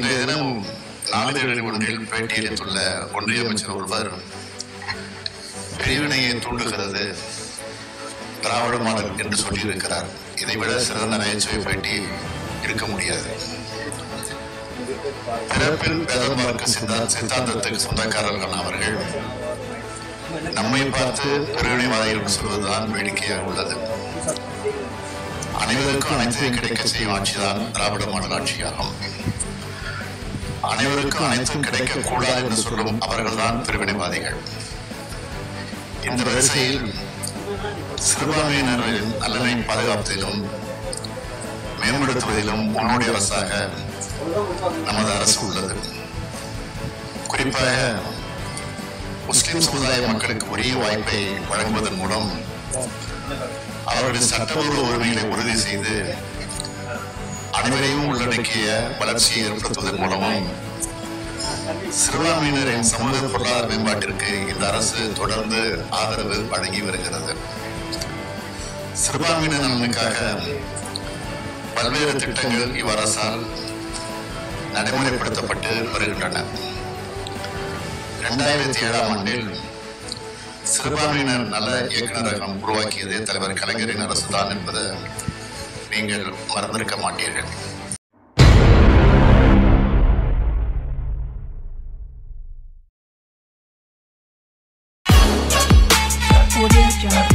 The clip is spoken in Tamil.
இன்றைய தினம் நாளிதழ் ஒன்றில் பேட்டியளித்துள்ள ஒன்றிய அமைச்சர் ஒருவர் பிரிவினையை தூண்டுகிறது திராவிட மாடல் என்று சொல்லியிருக்கிறார் இதைவிட சிறந்த நகைச்சுவை பேட்டி இருக்க முடியாது பிறப்பில் பேதமார்க்க சித்தா சித்தாந்தத்துக்கு சொந்தக்காரர்கள் அவர்கள் நம்மை பார்த்து பிரிவினைவாதிகள் என்று சொல்வதுதான் வேடிக்கையாக உள்ளது அனைவருக்கும் அனைத்தையும் கிடைக்க செய்யும் ஆட்சிதான் திராவிட மாடல் ஆட்சியாகும் அனைவருக்கும் அனைத்தும் கிடைக்க கூடாது என்று சொல்லும் அவர்கள்தான் பிரிவினைவாதிகள் இந்த வரிசையில் சிறுபான்மையினரின் நலனை பாதுகாப்பதிலும் மேம்படுத்துவதிலும் முன்னோடி அரசாக நமது அரசு உள்ளது குறிப்பாக முஸ்லிம் சமுதாய மக்களுக்கு உரிய வாய்ப்பை வழங்குவதன் மூலம் அவர்களின் சட்டபூர்வ உரிமைகளை உறுதி செய்து அனைவரையும் உள்ளடக்கிய வளர்ச்சியை ஏற்படுத்துவதன் மூலமும் சிறுபான்மையினரின் சமூக பொருளாதார மேம்பாட்டிற்கு இந்த அரசு தொடர்ந்து ஆதரவு வழங்கி வருகிறது சிறுபான்மையினர் நலனுக்காக பல்வேறு திட்டங்கள் இவ்வரசால் நடைமுறைப்படுத்தப்பட்டு வருகின்றன இரண்டாயிரத்தி ஏழாம் ஆண்டில் சிறுபான்மையினர் நல இயக்குநரகம் உருவாக்கியது தலைவர் கலைஞரின் அரசுதான் என்பது நீங்கள் மறந்திருக்க மாட்டீர்கள் Audio Jungle.